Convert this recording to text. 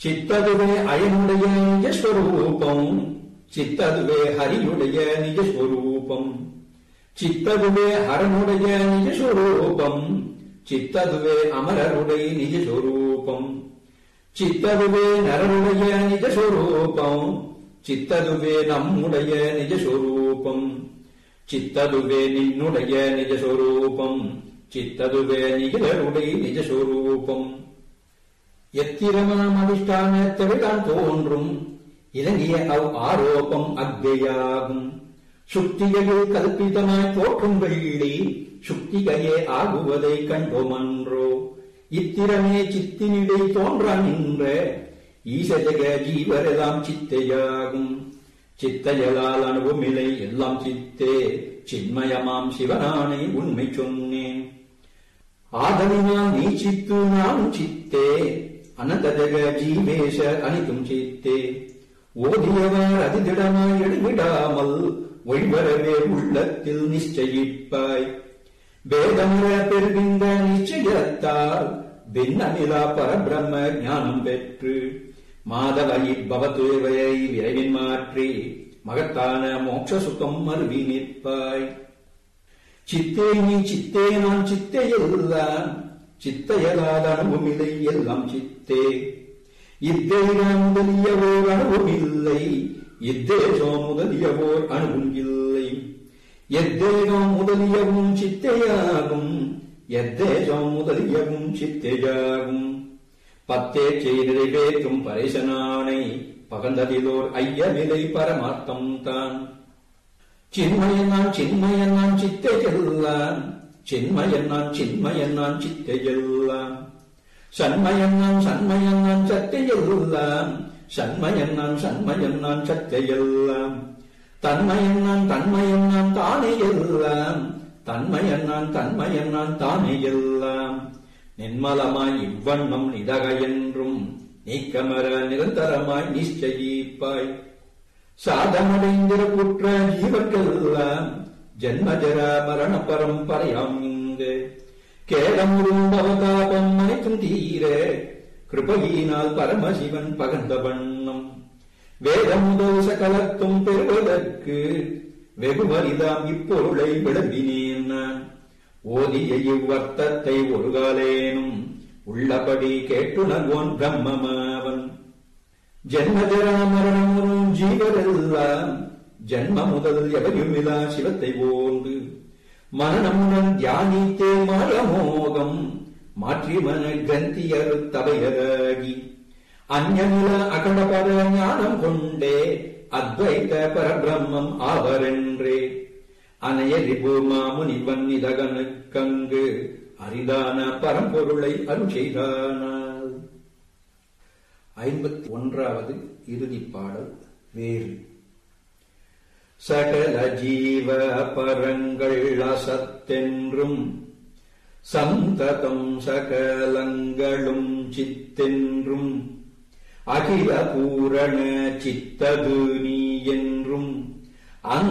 சித்ததுவே அயனுடைய நிஜஸ்வரூபம் சித்ததுவே ஹரியுடைய நிஜஸ்வரூபம் சித்ததுவே ஹரனுடைய நிஜஸ்வரூபம் சித்ததுவே அமரருடைய நிஜஸ்வரூபம் சித்ததுவே நரருடைய நிஜஸ்வரூபம் சித்ததுவே நம்முடைய நிஜஸ்வரூபம் சித்ததுவே நின்னுடைய நிஜஸ்வரூபம் சித்ததுவே நிகழருடைய நிஜஸ்வரூபம் எத்திரமாம் அதிஷ்டானத்தவிதான் தோன்றும் இலங்கிய அவ் ஆரோபம் அக்ஞையாகும் சுக்திகையில் கல்பிதமாய் தோற்றும் வெள்ளி சுக்திகையே ஆகுவதை கண்டோமன்றோ இத்திரமே சித்தினிடை தோன்ற நின்ற ஈசஜக ஜீவரெல்லாம் சித்தையாகும் சித்தையலால் அனுபவமில்லை எல்லாம் சித்தே சின்மயமாம் சிவனானை உண்மை சொன்னேன் ஆதலினால் நீ சித்து நான் சித்தே அனந்த ஜக ஜீவேஷ அனைத்தும் சித்தே ஓதியவர் அதிதிடமாய் எழுவிடாமல் ஒய்வரவே உள்ளத்தில் நிச்சயிப்பாய் வேதமுற பெறுகின்ற நிச்சயத்தால் பின்னமிலா பரபிரம்ம ஞானம் பெற்று மாதவை பவத்துவையை விரைவின் மாற்றி மகத்தான மோட்ச சுகம் மருவி நிற்பாய் சித்தே நீ சித்தே நான் சித்தே எல்லாம் சித்தையலாத அனுபவமில்லை எல்லாம் சித்தே இத்தேகம் முதலியவோர் அனுபவமில்லை இத்தேசம் முதலியவோர் அணுவும் இல்லை எத்தேகம் முதலியவும் சித்தையாகும் எத்தேசம் முதலியவும் சித்தையாகும் பத்தே நிறைவேற்றும் பரேசனானை பகந்ததிலோர் ஐயமிலை பரமார்த்தம் தான் சின்மயன் நான் சின்மயன் நான் சித்தையெல்லாம் சின்மயன் நான் சின்மயன் நான் சித்தையெல்லாம் சண்மயன் நான் சண்மயன் நான் சத்தையெல்லாம் சண்மயன் நான் சண்மயன் நான் சத்தையெல்லாம் தன்மயன் நான் தன்மயன் நான் தானே எல்லாம் தன்மயன் நான் தன்மயன் நான் தானே எல்லாம் நின்மலமாய் இவ்வண்ணம் நிதக என்றும் நீக்கமர நிரந்தரமாய் நிச்சயிப்பாய் சாதமடைந்திர குற்ற ஜீவர்களெல்லாம் ஜன்மஜர மரண பரம்பரையாம் இங்கு கேடமுறும் பவதாபம் அனைத்தும் தீர கிருபையினால் பரமசிவன் பகந்த வண்ணம் வேதம் முதல் சகலத்தும் பெறுவதற்கு வெகுமரிதாம் இப்பொருளை விளம்பினேன் நான் ஓதிய இவ்வர்த்தத்தை ஒரு காலேனும் உள்ளபடி கேட்டுணர்வோன் பிரம்மமாவன் ஜென்மஜரா மரணமுறும் ஜீவரெல்லாம் ஜன்ம முதல் எவையுமிலா சிவத்தை ஓந்து மரணமுடன் தியானித்தே மாயமோகம் மாற்றி மன கிரந்தியரு தவையராகி அந்நில அகண்டபர ஞானம் கொண்டே அத்வைத பரபிரம்மம் ஆவரென்றே அனையரிபு மாமுனிவன் இதகனுக்கங்கு அரிதான பரம்பொருளை அருள் செய்தானால் ஐம்பத்தி ஒன்றாவது இறுதிப் பாடல் வேறு சகல ஜீவ பரங்கள் அசத்தென்றும் சந்ததம் சகலங்களும் சித்தென்றும் அகில பூரண சித்தது நீ என்றும்